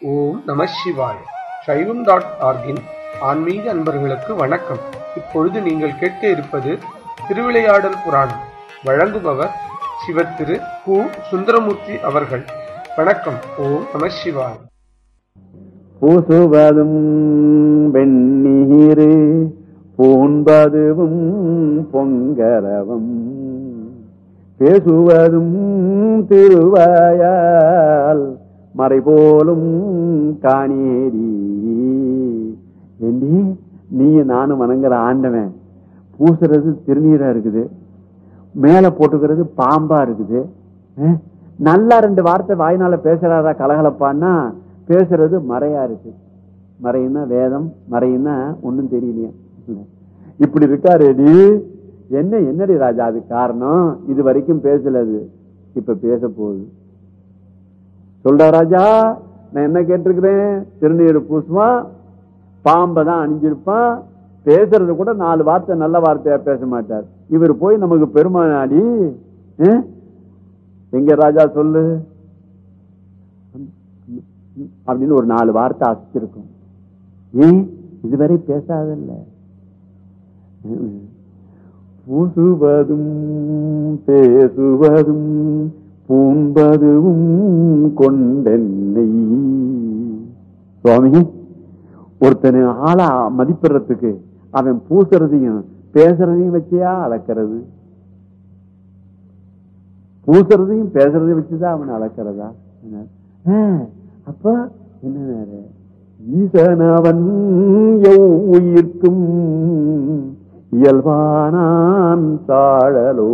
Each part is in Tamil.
ஓம் நம சிவாய சைவம் டாட் ஆர்கின் ஆன்மீக அன்பர்களுக்கு வணக்கம் இப்பொழுது நீங்கள் கேட்க இருப்பது திருவிளையாடல் புராணம் வழங்குபவர் சிவத்திரு கு சுந்தரமூர்த்தி அவர்கள் வணக்கம் ஓம் நம சிவாய பூசுவதும் வெந்நீரு பூண்பதுவும் பொங்கரவம் பேசுவதும் திருவாயால் மறைபோலும் காணேரி ஏண்டி நீ நானும் வணங்குற ஆண்டவன் பூசுறது திருநீரா இருக்குது மேல போட்டுக்கிறது பாம்பா இருக்குது அஹ், நல்லா ரெண்டு வார்த்தை வாய்னால பேசுறாரா கலகலப்பான்னா பேசுறது மறையா இருக்கு மறையினா வேதம் மறையினா ஒண்ணும் தெரியலையா இல்ல. இப்படி இருக்காரு நீ என்ன என்னடி ராஜா அது காரணம் இது வரைக்கும் பேசலது இப்ப பேச போகுது சொல்றா ராஜா நான் என்ன கேட்டிருக்கிறேன் திருநீர் பூசுவான் பாம்பை தான் அணிஞ்சிருப்பான் பேசுறது கூட நாலு வார்த்தை நல்ல வார்த்தையா பேச மாட்டார் இவர் போய் நமக்கு பெருமானாடி அஹ்? எங்க ராஜா சொல்லு அப்படின்னு ஒரு நாலு வார்த்தை அசிச்சிருக்கும் ஏன் இதுவரை பேசாதல்ல பூசுவதும் பேசுவதும் பூண்பதுவும் கொண்டென்னை சுவாமி ஒருத்தனை ஆளா மதிப்பிடுறதுக்கு அவன் பூசுறதையும் பேசுறதையும் வச்சியா அளக்கிறது பூசுறதையும் பேசுறதையும் வச்சுதான் அவன் அளக்கிறதா ஆ, அப்ப என்ன வேற ஈசனவன் எவ் உயிர்க்கும் இயல்பானான் தாழலோ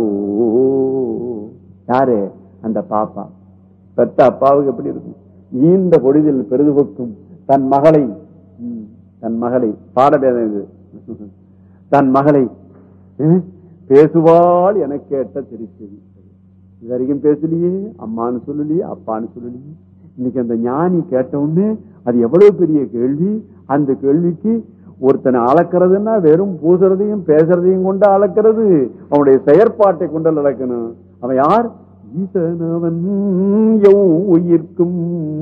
யாரு அந்த பாப்பா பெத்த அப்பாவுக்கு எப்படி இருக்கும் ஈந்த பொழுதில் பெரிதுபக்கும் தன் மகளை ம், தன் மகளை பாடபேதம் இது தன் மகளை ம், பேசுவாள் என கேட்ட திருச்செவி இது வரைக்கும் பேசலையே அம்மான்னு சொல்லலையே அப்பான்னு சொல்லலையே இன்னைக்கு அந்த ஞானி கேட்ட உடனே அது எவ்வளவு பெரிய கேள்வி அந்த கேள்விக்கு ஒருத்தனை அளக்கிறதுன்னா வெறும் பூசுறதையும் பேசுறதையும் கொண்டு அளக்கிறது அவனுடைய செயற்பாட்டை கொண்டு அளக்கணும் அவன் யார் ஈசனவன் எவ் உயிர்க்கும்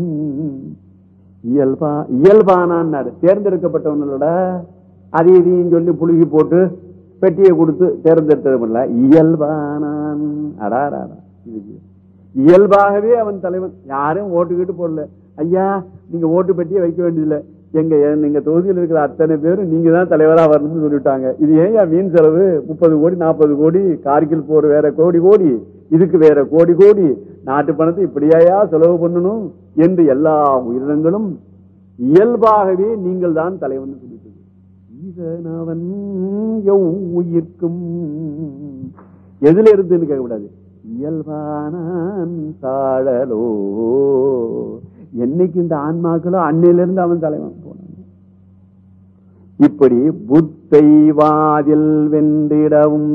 இயல்பா இயல்பானான்னாரு தேர்ந்தெடுக்கப்பட்டவன் இல்லடா அதை இதையும் சொல்லி புழுகி போட்டு பெட்டியை கொடுத்து தேர்ந்தெடுத்தது இயல்பானான் அடாரா இது இயல்பாகவே அவன் தலைவன் யாரும் ஓட்டுக்கிட்டு போடல ஐயா நீங்க ஓட்டு பெட்டியை வைக்க வேண்டியதில்லை எங்க எங்க தொகுதியில் இருக்கிற அத்தனை பேரும் நீங்க தான் தலைவரா வரணும்னு சொல்லிட்டாங்க இது ஏன் வீண் செலவு முப்பது கோடி நாற்பது கோடி கார்கில் போற வேற கோடி கோடி இதுக்கு வேற கோடி கோடி நாட்டு பணத்தை இப்படியாயா செலவு பண்ணணும் என்று எல்லா உயிரினங்களும் இயல்பாகவே நீங்கள் தான் தலைவன் சொல்லிட்டு ஈசனவன் எவ் உயிர்க்கும் எதுல இருந்துன்னு கேட்கக்கூடாது இயல்பானான் தாழலோ என்னைக்கு இந்த ஆன்மாக்களோ அன்னையிலிருந்து அவன் தலைவன் போனான் இப்படி புத்தை வாதில் வென்றிடவும்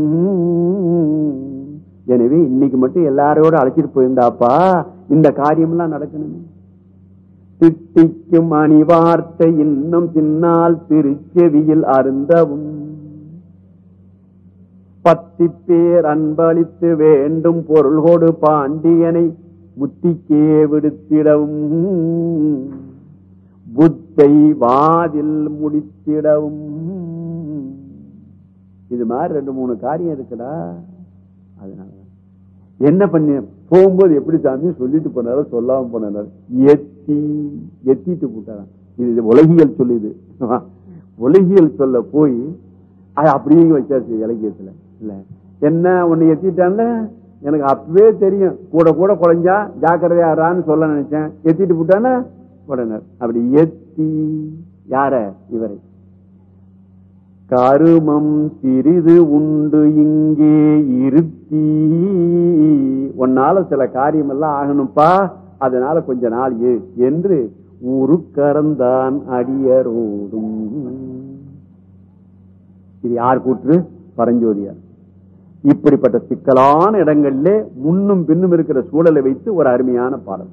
எனவே இன்னைக்கு மட்டும் எல்லாரோட அழைச்சிட்டு போயிருந்தாப்பா இந்த காரியம்லாம் நடக்கணுமே திட்டிக்கும் அணிவார்த்தை இன்னும் பின்னால் திருச்செவியில் அருந்தவும் பத்தி பேர் அன்பளித்து வேண்டும் பொருள் கொடு பாண்டியனை முத்திக்கே விடுத்திடவும் புத்தை வாதில் முடித்திடவும் இது மாதிரி ரெண்டு மூணு காரியம் இருக்குடா அதனால என்ன பண்ணி போகும்போது எப்படி சாமி சொல்லிட்டு போனாரோ சொல்லாம போனாரு எத்தி எத்திட்டு போட்டாராம் இது உலகியல் சொல்லுது உலகியல் சொல்ல போய் அது அப்படியே வச்சாச்சு இலக்கியத்துல இல்ல என்ன ஒண்ணு எத்திட்டான்ல எனக்கு அப்பவே தெரியும் கூட கூட குறைஞ்சா ஜாக்கிரதையாரான்னு சொல்ல நினைச்சேன் எத்திட்டு போட்டானா உடனே அப்படி எத்தி யார இவரை கருமம் சிறிது உண்டு இங்கே இருத்தி உன்னால சில காரியம் எல்லாம் ஆகணும்ப்பா அதனால கொஞ்ச நாள் இரு என்று உருக்கரந்தான் அடியரோடும் இது யார் கூற்று பரஞ்சோதியார் இப்படிப்பட்ட சிக்கலான இடங்களிலே முன்னும் பின்னும் இருக்கிற சூழலை வைத்து ஒரு அருமையான பாடல்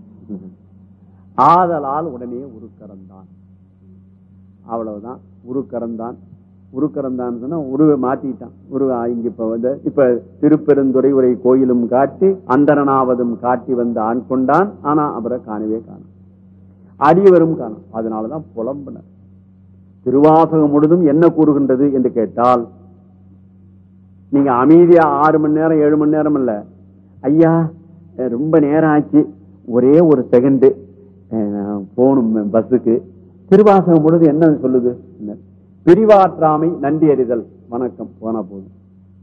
ஆதலால் உடனே உருக்கரந்தான் அவ்வளவுதான் உருக்கரந்தான் உருக்கரந்தான் சொன்னா உருவை மாத்திட்டான் உருவ இங்க இப்ப வந்து இப்ப திருப்பெருந்துறை உரை கோயிலும் காட்டி அந்தரனாவதும் காட்டி வந்து ஆண் கொண்டான் ஆனா அவரை காணவே காணும் அடியவரும் காணும் அதனாலதான் புலம்பினர் திருவாசகம் முழுதும் என்ன கூறுகின்றது என்று கேட்டால் நீங்க அமைதியா ஆறு மணி நேரம் ஏழு மணி நேரம் இல்ல ஐயா அஹ் ரொம்ப நேரம் ஆச்சு ஒரே ஒரு செகண்ட் போகணும் பஸ்ஸுக்கு திருவாசகம் முழுது என்ன சொல்லுது என்ன? பிரிவாற்றாமை நன்றி அறிதல் வணக்கம் போனா போதும்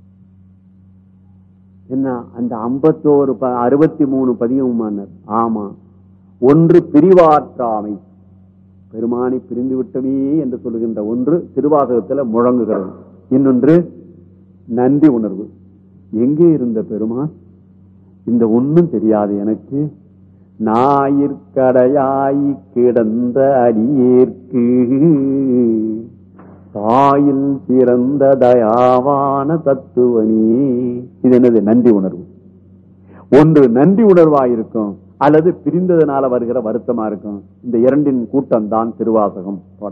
என்ன அந்த ஐம்பத்தோரு அறுபத்தி மூணு பதிகமானர் ஆமா ஒன்று பிரிவாற்றாமை பெருமானை பிரிந்து விட்டமே என்று சொல்லுகின்ற ஒன்று திருவாசகத்துல முழங்குகிறது இன்னொன்று நன்றி உணர்வு எங்கே இருந்த பெருமான் இந்த ஒண்ணும் தெரியாது எனக்கு ஞாயிற்கடையாய் கிடந்த அடியேற்கு தாயில் பிறந்த தயாவான தத்துவனே இது என்னது நன்றி உணர்வு ஒன்று நன்றி உணர்வாயிருக்கும் அல்லது பிரிந்ததுனால வருகிற வருத்தமா இருக்கும் இந்த இரண்டின் கூட்டம் தான் திருவாசகம் போட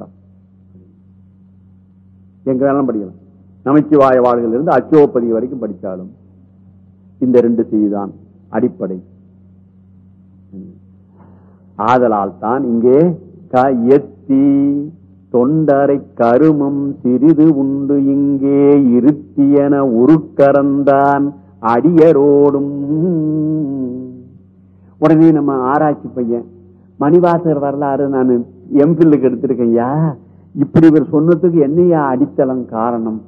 எங்க வேணாலும் படிக்கலாம் நமச்சிவாய வாழ்கள் இருந்து அச்சோப்பதி வரைக்கும் படிச்சாலும் இந்த ரெண்டு செய்திதான் அடிப்படை ஆதலால் தான் இங்கே க எத்தி தொண்டரை கருமம் சிறிது உண்டு இங்கே இருத்தியன உருக்கறந்தான் அடியரோடும் உடனே நம்ம ஆராய்ச்சி பையன் மணிவாசகர் வரலாறு நான் எம்பில்லுக்கு எடுத்திருக்கேன் ஐயா இப்படி இவர் சொன்னதுக்கு என்னையா அடித்தளம் காரணம்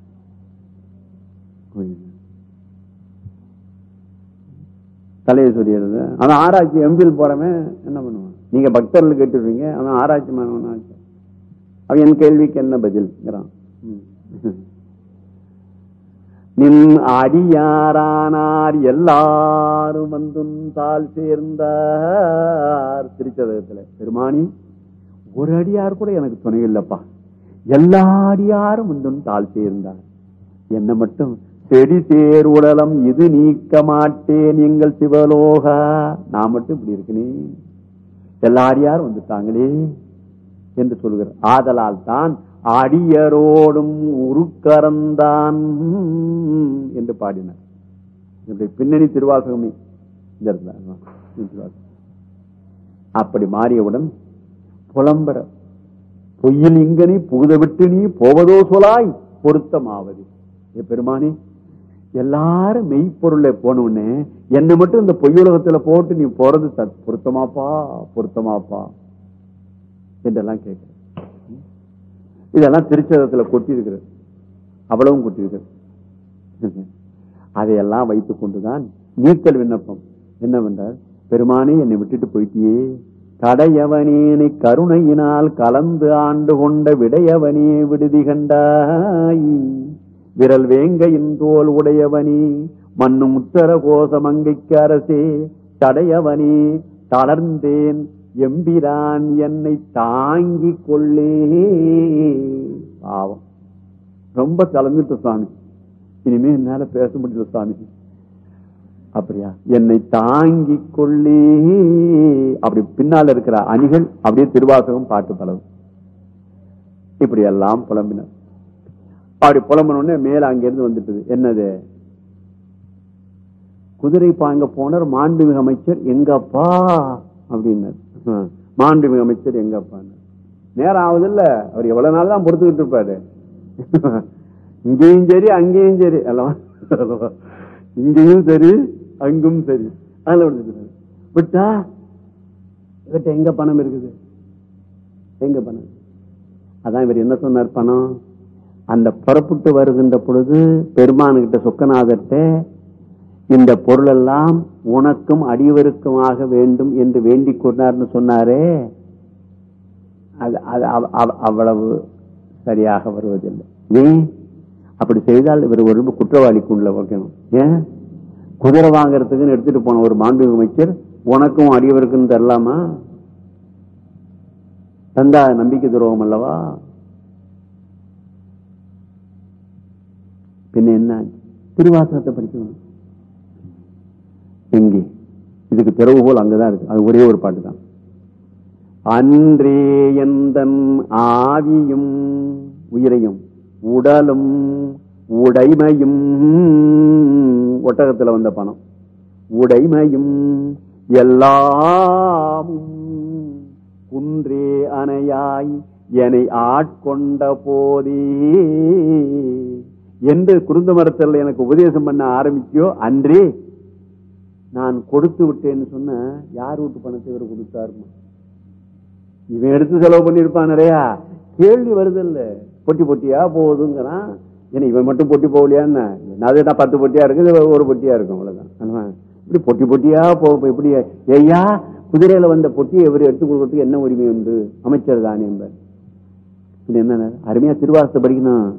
தலையை சொல்லிடுறது அவன் ஆராய்ச்சி எம்பில் போறவன் என்ன பண்ணுவான் நீங்க பக்தர்கள் கேட்டுருவீங்க அவன் ஆராய்ச்சி மாணவனா அவன் என் கேள்விக்கு என்ன பதில்ங்கிறான் நின் அடியாரானார் எல்லாரும் வந்தும் தாள் சேர்ந்தார் திருச்சதகத்துல பெருமானி ஒரு அடியார் கூட எனக்கு துணை இல்லப்பா எல்லா அடியாரும் வந்தும் தாள் சேர்ந்தார் என்ன மட்டும் செடி சேர் உடலம் இது நீக்க மாட்டேன் எங்கள் சிவலோகா நான் மட்டும் இப்படி இருக்கனே எல்லா அடியாரும் வந்துட்டாங்களே என்று சொல்கிறார் ஆதலால் தான் அடியரோடும் உருக்கரந்தான் என்று பாடினார் என்னுடைய பின்னணி திருவாசகமே இந்த இடத்துல திருவாசகம். அப்படி மாறியவுடன் புலம்பர பொய்யில் இங்கனி புகுத விட்டு நீ போவதோ சொலாய் பொருத்தமாவது ஏ பெருமானி எல்லாரும் மெய்ப்பொருளை போனவுடனே என்னை மட்டும் இந்த பொய்யுலகத்துல போட்டு நீ போறது தத்- பொருத்தமாப்பா பொருத்தமாப்பா என்றெல்லாம் கேட்கிறேன் இதெல்லாம் திருச்சதத்துல கொட்டி இருக்கிறது அவ்வளவும் கொட்டி இருக்கிறது அதையெல்லாம் வைத்துக் கொண்டுதான் நீத்தல் விண்ணப்பம் என்னவென்றால் பெருமானே என்னை விட்டுட்டு போயிட்டியே கடையவனேனை கருணையினால் கலந்து ஆண்டு கொண்ட விடையவனே விடுதி கண்டாய் விரல் வேங்கையின் தோல் உடையவனே மண்ணும் உத்தர கோசமங்கைக்கு அரசே தடையவனே தளர்ந்தேன் எம்பிரான் என்னை தாங்கிக் கொள்ளே பாவம் ரொம்ப தளர்ந்துட்டு சுவாமி இனிமே என்னால பேச முடியல சுவாமி அப்படியா என்னை தாங்கிக் கொள்ளே அப்படி பின்னால இருக்கிற அணிகள் அப்படியே திருவாசகம் பாட்டு பலவும் இப்படி எல்லாம் புலம்பினர் அப்படி புலம்பினோடனே மேல அங்கிருந்து வந்துட்டது என்னது குதிரை பாங்க போனர் மாண்புமிகு அமைச்சர் எங்கப்பா அப்படின்னார் ஹம், மாண்புமிகு அமைச்சர் எங்கப்பா நேரம் ஆகுது இல்ல அவர் எவ்வளவு நாள் தான் பொறுத்துக்கிட்டு இருப்பாரு இங்கேயும் சரி அங்கேயும் சரி அல்லவா அல்லவா? இங்கேயும் சரி அங்கும் சரி அதுல விடுத்துட்டாரு. விட்டா இவர்கிட்ட எங்க பணம் இருக்குது எங்க பணம் அதான் இவர் என்ன சொன்னார் பணம் அந்த புறப்பட்டு வருகின்ற பொழுது பெருமானுகிட்ட சொக்கநாதர்கிட்ட இந்த பொருள் எல்லாம் உனக்கும் அடியவருக்குமாக வேண்டும் என்று வேண்டிக் கொண்டார்னு சொன்னாரே அது அது அவ- அவ- அவ்வளவு சரியாக வருவதில்லை ஏன் அப்படி செய்தால் இவர் ஒரு குற்றவாளிக்கு உள்ள வைக்கணும் ஏன் குதிரை வாங்குறதுக்குன்னு எடுத்துட்டு போன ஒரு மாண்பு அமைச்சர் உனக்கும் அடியவருக்கும் தரலாமா தந்தா நம்பிக்கை துரோகம் அல்லவா பின்ன என்ன திருவாசகத்தை படிக்கணும் எங்கே இதுக்கு திறவுகோல் அங்கதான் இருக்கு அது ஒரே ஒரு பாட்டு தான் அன்றே எந்தன் ஆவியும் உயிரையும் உடலும் உடைமையும் ஒட்டகத்துல வந்த பணம் உடைமையும் எல்லாமும் குன்றே அணையாய் என்னை ஆட்கொண்ட போதே என்று குருந்த மரத்தில் எனக்கு உபதேசம் பண்ண ஆரம்பிச்சியோ அன்றே நான் கொடுத்து விட்டேன்னு சொன்ன யார் வீட்டு பணத்தை இவர் கொடுத்தாருமா இவன் எடுத்து செலவு பண்ணிருப்பான் நிறையா கேள்வி வருது இல்ல பொட்டி பொட்டியா போகுதுங்கிறான் ஏன்னா இவன் மட்டும் பொட்டி போகலையான்னு அதுனா பத்து பொட்டியா இருக்கு இது ஒரு பொட்டியா இருக்கும் அவ்வளவுதான் ஆமா. இப்படி பொட்டி பொட்டியா போ இப்படி ஐயா குதிரையில வந்த பொட்டியை இவர் எடுத்து கொடுக்கறதுக்கு என்ன உரிமை உண்டு அமைச்சர் தானே என்பார் இது என்ன அருமையா திருவாசத்தை படிக்கணும்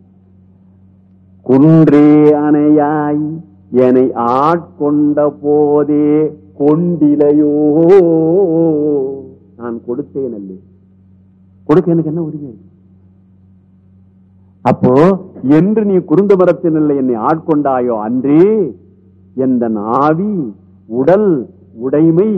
குன்றே அணையாய் என்னை ஆட்கொண்ட போதே கொண்டிலையோ நான் கொடுத்தேன் அல்ல கொடுக்க எனக்கு என்ன உரிமை இருக்கு? அப்போ என்று நீ குருந்த மரத்தினில்லை என்னை ஆட்கொண்டாயோ அன்றே எந்த நாவி உடல் உடைமை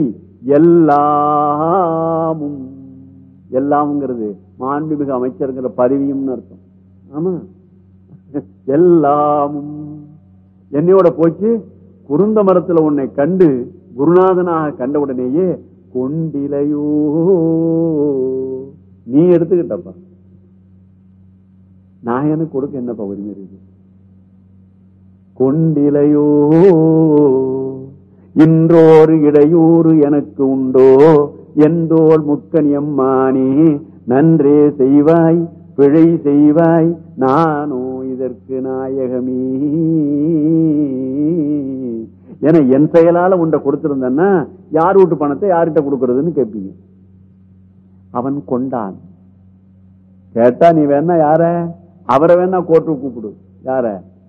எல்லாமும் எல்லாம்ங்கிறது மாண்புமிகு அமைச்சருங்கிற பதவியும்னு அர்த்தம் ஆமா எல்லாமும் என்னையோட போச்சு குருந்த மரத்துல உன்னை கண்டு குருநாதனாக கண்ட உடனேயே கொண்டிலையோ நீ எடுத்துக்கிட்டப்பா நான் எனக்கு கொடுக்க என்னப்பா உரிமை இருக்கு கொண்டிலையோ இன்றோரு இடையூறு எனக்கு உண்டோ எந்தோள் முக்கன் எம்மானே நன்றே செய்வாய் பிழை செய்வாய் நானோ இதற்கு நாயகமே என என் செயலால உண்ட கொடுத்திருந்தேன்னா யார் வீட்டு பணத்தை யார்கிட்ட கொடுக்கறதுன்னு கேட்பீங்க அவன் கொண்டான் கேட்டா நீ வேணா யார அவரை வேணா கோர்ட்டு கூப்பிடு யார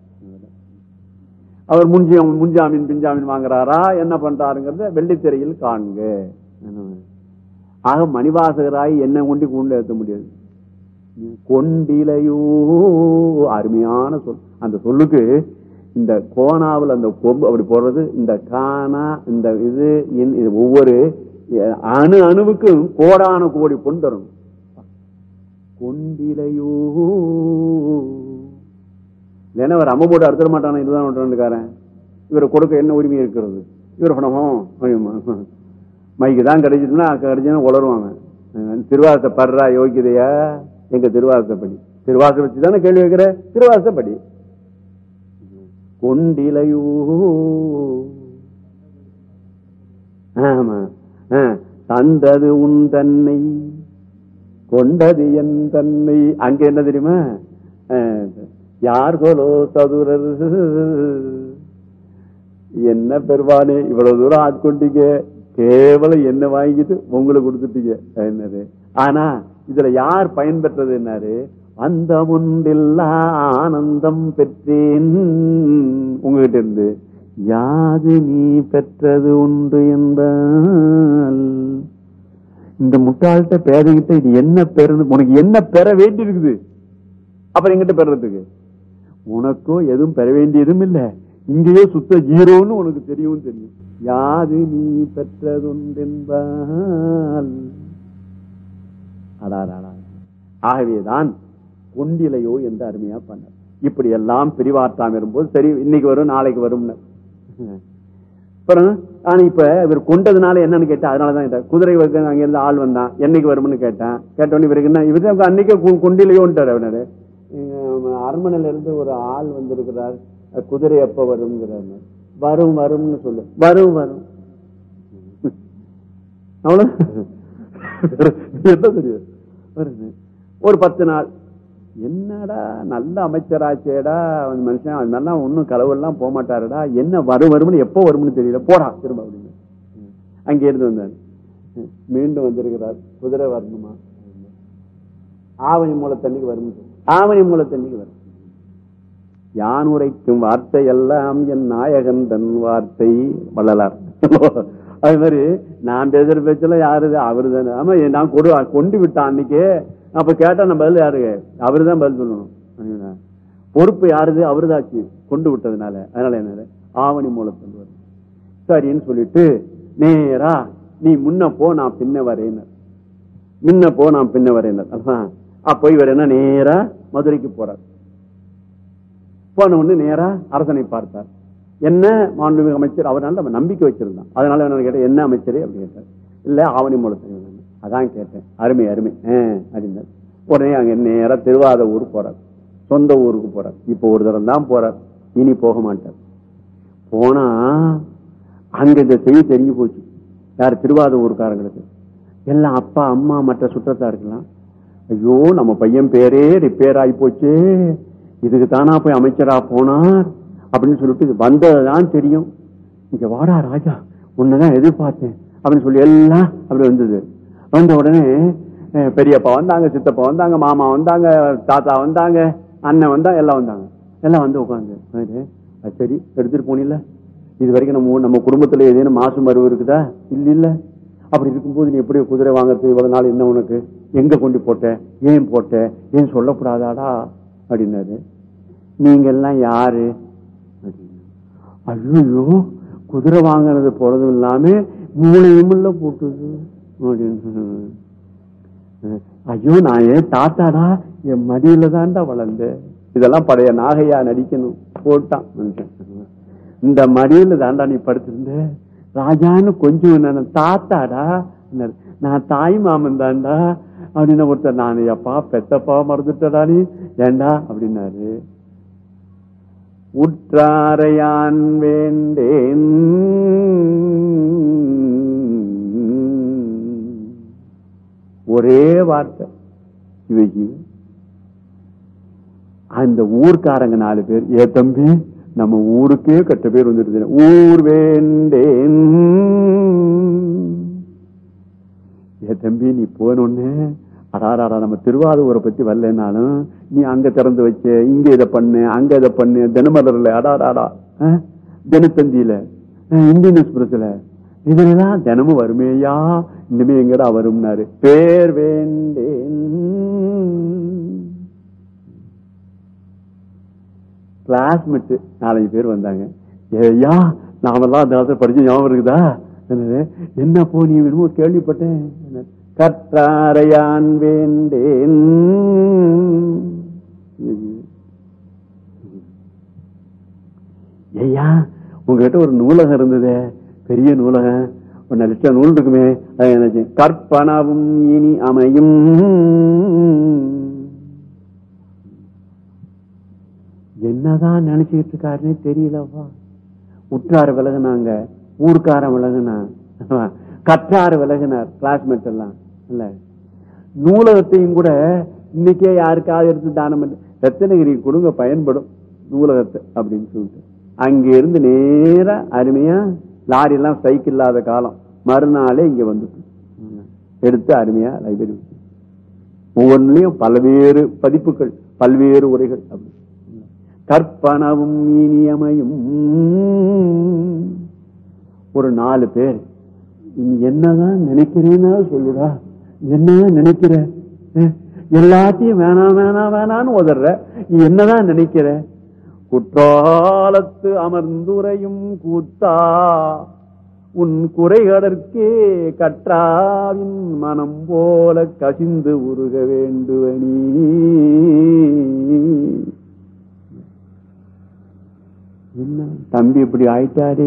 அவர் முன்ஜி முன்ஜாமீன் பின்ஜாமீன் வாங்குறாரா என்ன பண்றாருங்கிறத வெள்ளித்திரையில் காண்க ஆக மணிவாசகராய் என்ன கொண்டு கொண்டு ஏற்ற முடியாது கொண்டிலையோ அருமையான சொல் அந்த சொல்லுக்கு இந்த கோணாவில் அந்த கொம்பு அப்படி போடுறது இந்த காணா இந்த இது இன்- இது ஒவ்வொரு அணு அணுவுக்கும் கோடான கோடி பொன் தரணும் கொண்டிலையோ இல்லைன்னா அவர் அம்மா போட்டு அறுத்துட மாட்டானா இதுதான் ஒன்றுக்காரன் இவரை கொடுக்க என்ன உரிமை இருக்கிறது இவர் பணமும் மைக்கு தான் கிடைச்சதுன்னா கிடைச்சுன்னா உளருவாங்க திருவாசத்தை படுறா யோகிதையா எங்க திருவாசத்தை படி திருவாசை வச்சு தானே கேள்வி வைக்கிற திருவாசத்தை படி கொண்டிலையோ ஆமா ஆ, தந்தது உன் தன்னை கொண்டது என் தன்னை அங்க என்ன தெரியுமா ஆ, யார் கோலோ சதுரர் என்ன பெருவானே இவ்வளவு தூரம் ஆட்கொண்டீங்க கேவலம் என்ன வாங்கிட்டு உங்களுக்கு கொடுத்துட்டீங்க என்னது ஆனா இதுல யார் பயன்பெற்றது என்னாரு அந்த முண்டில்லா ஆனந்தம் பெற்றேன் உங்ககிட்ட இருந்து யாது நீ பெற்றது உண்டு என்றால் இந்த முட்டாள்கிட்ட பேதைகிட்ட இது என்ன பெறணும் உனக்கு என்ன பெற வேண்டி இருக்குது அப்புறம் எங்கிட்ட பெறறதுக்கு உனக்கும் எதுவும் பெற வேண்டியதும் இல்ல இங்கேயோ சுத்த ஜீரோன்னு உனக்கு தெரியும் தெரியும் யாது நீ பெற்றதுண்டென்பால் அடாராடா ஆகவேதான் கொண்டிலையோ என்று அருமையா பண்ணார் இப்படி எல்லாம் பிரிவாற்றாம இருக்கும்போது சரி இன்னைக்கு வரும் நாளைக்கு வரும்னு அப்புறம் ஆனா இப்ப இவர் கொண்டதுனால என்னன்னு கேட்டா அதனாலதான் கேட்டேன் குதிரை வந்து அங்க இருந்து ஆள் வந்தான் என்னைக்கு வரும்னு கேட்டேன் கேட்டோன்னு இவருக்கு என்ன இவரு அன்னைக்கே கொ- கொண்டிலையோன்ட்டார் அவனாரு இங்க அரண்மனையில இருந்து ஒரு ஆள் வந்திருக்கிறார் குதிரை எப்ப வரும்ங்கிறாரு வரும் வரும்னு சொல்லு வரும் வரும் அவ்வளவு என்ன தெரியும் வருது ஒரு பத்து நாள் என்னடா நல்ல அமைச்சராச்சேடா அவன் மனுஷன் அது நல்லா ஒன்னும் களவெல்லாம் போக மாட்டாருடா என்ன வரும் வரும்னு எப்போ வரும்னு தெரியல போடா திரும்ப அப்படின்னு அங்கே இருந்து வந்தார் மீண்டும் வந்திருக்கிறார் குதிரை வரணுமா ஆவணி மூலத்தண்ணிக்கு வரும் ஆவணி மூலத்தண்ணிக்கு வரும் யான் உரைக்கும் வார்த்தை எல்லாம் என் நாயகன் தன் வார்த்தை வள்ளலார் அது மாதிரி நான் பேசுற பேச்செல்லாம் யாரு அவரு தானே ஆமா நான் கொடு கொண்டு விட்டான் அன்னைக்கு அப்ப கேட்டா நான் பதில் யாரு அவரு தான் பதில் சொல்லணும் சரிங்களா? பொறுப்பு யாருது அவருதாச்சு கொண்டு விட்டதுனால அதனால என்ன ஆவணி மூலத்தில் வரும் சரின்னு சொல்லிட்டு நேரா நீ முன்ன போ நான் பின்ன வரேன்னு முன்ன போ நான் பின்ன வரேன் அப்போ இவர் என்ன நேரா மதுரைக்கு போறார் போன உடனே நேரா அரசனை பார்த்தார் என்ன மாண்புமிகு அமைச்சர் அவரால் நம்ம நம்பிக்கை வச்சிருந்தான் அதனால என்ன கேட்டேன் என்ன அமைச்சரே அப்படின்னு கேட்டார் இல்ல ஆவணி மூலத்தை அதான் கேட்டேன் அருமை அருமை அப்படின்னாரு உடனே அங்க நேரா திருவாத ஊர் போறார் சொந்த ஊருக்கு போறார் இப்ப ஒரு தரம் தான் போறார் இனி போக மாட்டார் போனா அங்க இந்த செய்தி தெரிஞ்சு போச்சு யார் திருவாத ஊருக்காரங்களுக்கு எல்லாம் அப்பா அம்மா மற்ற சுற்றத்தா இருக்கலாம் ஐயோ நம்ம பையன் பேரே ரிப்பேர் ஆகி போச்சே இதுக்கு தானா போய் அமைச்சரா போனார் அப்படின்னு சொல்லிட்டு வந்ததுதான் தெரியும் இங்க வாடா ராஜா உன்னதான் எதிர்பார்த்தேன் அப்படின்னு சொல்லி எல்லாம் அப்படி வந்தது வந்த உடனே அஹ், பெரியப்பா வந்தாங்க சித்தப்பா வந்தாங்க மாமா வந்தாங்க தாத்தா வந்தாங்க அண்ணன் வந்தா எல்லாம் வந்தாங்க எல்லாம் வந்து உட்காந்து சரி எடுத்துட்டு போனில்ல இது வரைக்கும் நம்ம ஊ- நம்ம குடும்பத்துல ஏதேனும் மாசு மருவு இருக்குதா இல்ல இல்ல அப்படி இருக்கும்போது நீ எப்படி குதிரை வாங்குறது இவ்வளவு நாள் என்ன உனக்கு எங்க கொண்டு போட்ட ஏன் போட்ட ஏன் சொல்லக்கூடாதாடா அப்படின்னாரு நீங்க எல்லாம் யாரு ஐயோ குதிரை வாங்கினது போறதும் இல்லாம மூளையும் இல்ல போட்டுது அப்படின்னு ஐயோ நான் ஏன் தாத்தாடா என் மடியில தான்டா வளர்ந்தேன் இதெல்லாம் பழைய நாகையா நடிக்கணும் போட்டான் மனுஷன் இந்த மடியில தாண்டா நீ படுத்திருந்த ராஜான்னு கொஞ்சம் நான் தாத்தாடா என்னாரு. நான் தாய் மாமன் தான்டா அப்படின்னு ஒருத்தர் நான் அப்பா பெத்தப்பா மறந்துட்டடா நீ ஏண்டா அப்படின்னாரு உற்றாரையான் வேண்டேன் ஒரே வார்த்தை இவை இவை. அந்த ஊர்க்காரங்க நாலு பேர் ஏ தம்பி நம்ம ஊருக்கே கட்ட பேர் வந்துருது ஊர் வேண்டேன் ஏ தம்பி நீ போனோன்னு அடாராடா நம்ம திருவாரூரை பத்தி வரலனாலும் நீ அங்க திறந்து வச்ச இங்க இதை பண்ணு அங்க இதை பண்ணு தினமலர்ல அடாராடா அஹ், தினத்தந்தியில அஹ், இந்தியன் எக்ஸ்பிரஸ்ல இதெல்லாம் தினமும் வருமேயா இனிமே எங்கடா வரும்னாரு பேர் வேண்டேன் கிளாஸ்மேட் நாலஞ்சு பேர் வந்தாங்க ஏய்யா நாமெல்லாம் அந்த காலத்துல படிச்சு ஞாபகம் இருக்குதா என்னது என்ன போ நீ என்னமோ கேள்விப்பட்டேன் என்ன, கற்றாரையான் வேண்டேன் ஐயா உங்ககிட்ட ஒரு நூலகம் இருந்ததே பெரிய நூலகம் ஒரு லட்சம் நூல் இருக்குமே அது என்னாச்சு கற்பனவும் இனி அமையும் என்னதான் நினைச்சுக்கிட்டு இருக்காருன்னே தெரியலவா உற்றார் விலகுனாங்க ஊர்க்காரன் விலகுனா கற்றார் விலகினார் கிளாஸ்மேட் எல்லாம் இல்ல நூலகத்தையும் கூட இன்னைக்கே யாருக்காவது எடுத்து தானம் பண்ண ரத்தனகிரி கொடுங்க பயன்படும் நூலகத்தை அப்படின்னு சொல்லிட்டு அங்க இருந்து நேரா அருமையா லாரி எல்லாம் சைக்கிள் இல்லாத காலம் மறுநாளே இங்க வந்துட்டு எடுத்து அருமையா லைப்ரரி ஒவ்வொன்றிலையும் பல்வேறு பதிப்புகள் பல்வேறு உரைகள் அப்படி கற்பனவும் இனியமையும் ஒரு நாலு பேர் நீ என்னதான் நினைக்கிறேன்னா சொல்லுடா என்னதான் நினைக்கிற அஹ், எல்லாத்தையும் வேணாம் வேணாம் வேணான்னு உதற நீ என்னதான் நினைக்கிற குற்றாலத்து அமர்ந்துரையும் கூத்தா உன் குறைகடற்கே கற்றாவின் மனம் போல கசிந்து உருக வேண்டுவனி என்ன தம்பி இப்படி ஆயிட்டாரே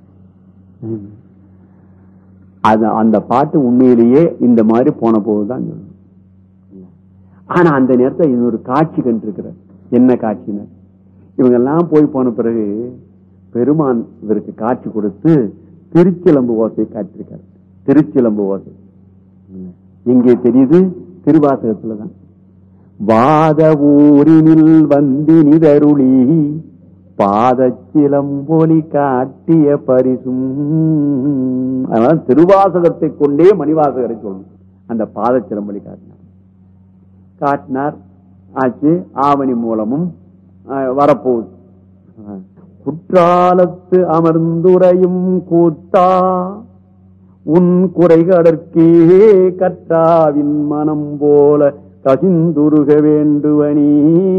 அது அந்த பாட்டு உண்மையிலேயே இந்த மாதிரி போன போதுதான் சொல்லணும் ஆனா அந்த நேரத்துல இன்னொரு காட்சி கண்டிருக்கிறார் என்ன காட்சினர் இவங்க எல்லாம் போய் போன பிறகு பெருமான் இவருக்கு காட்சி கொடுத்து திருச்சிலம்பு ஓசை காட்டிருக்காரு திருச்சிலம்பு ஓசை இங்கே தெரியுது திருவாசகத்துலதான் வாத ஊரினில் வந்தினிதருளி பாதச்சிலம்பொலி காட்டிய பரிசும் அதனால திருவாசகத்தை கொண்டே மணிவாசகரை சொல்லணும் அந்த பாதச்சிலம்பொலி காட்டினார் காட்டினார் ஆச்சு ஆவணி மூலமும் ஆஹ், வரப்போகுது ஆஹ். குற்றாலத்து அமர்ந்துரையும் கூத்தா உன் குறைகடற்கே கற்றாவின் மனம் போல கசிந்துருக வேண்டுவனி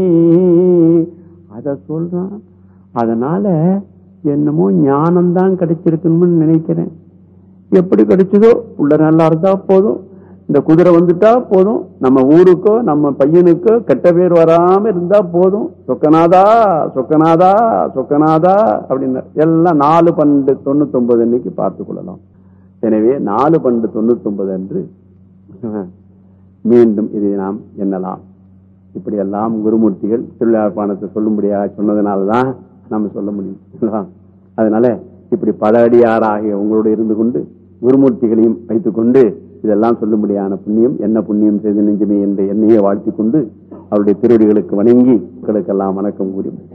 அத சொல்றான் அதனால என்னமோ ஞானம்தான் கிடைச்சிருக்கணும்னு நினைக்கிறேன் எப்படி கிடைச்சதோ உள்ள நல்லா இருந்தா போதும் இந்த குதிரை வந்துட்டா போதும் நம்ம ஊருக்கோ நம்ம பையனுக்கோ கெட்ட பேர் வராம இருந்தா போதும் சொக்கநாதா சொக்கநாதா சொக்கநாதா அப்படின்னு எல்லாம் நாலு பன்னெண்டு தொண்ணூத்தி ஒன்பது அன்னைக்கு பார்த்துக் கொள்ளலாம் எனவே நாலு பன்னெண்டு தொண்ணூத்தி ஒன்பது அன்று மீண்டும் இதை நாம் எண்ணலாம் இப்படியெல்லாம் குருமூர்த்திகள் திருவிழாப்பானத்தை சொல்லும்படியாக சொன்னதுனாலதான் நம்ம சொல்ல முடியும் அல்லவா? அதனால இப்படி பல அடியாராகிய உங்களோடு இருந்து கொண்டு குருமூர்த்திகளையும் வைத்துக்கொண்டு இதெல்லாம் சொல்லும்படியான புண்ணியம் என்ன புண்ணியம் செய்து நெஞ்சுமே என்ற எண்ணையை வாழ்த்திக் கொண்டு அவருடைய திருவடிகளுக்கு வணங்கி மக்களுக்கெல்லாம் வணக்கம் கூறி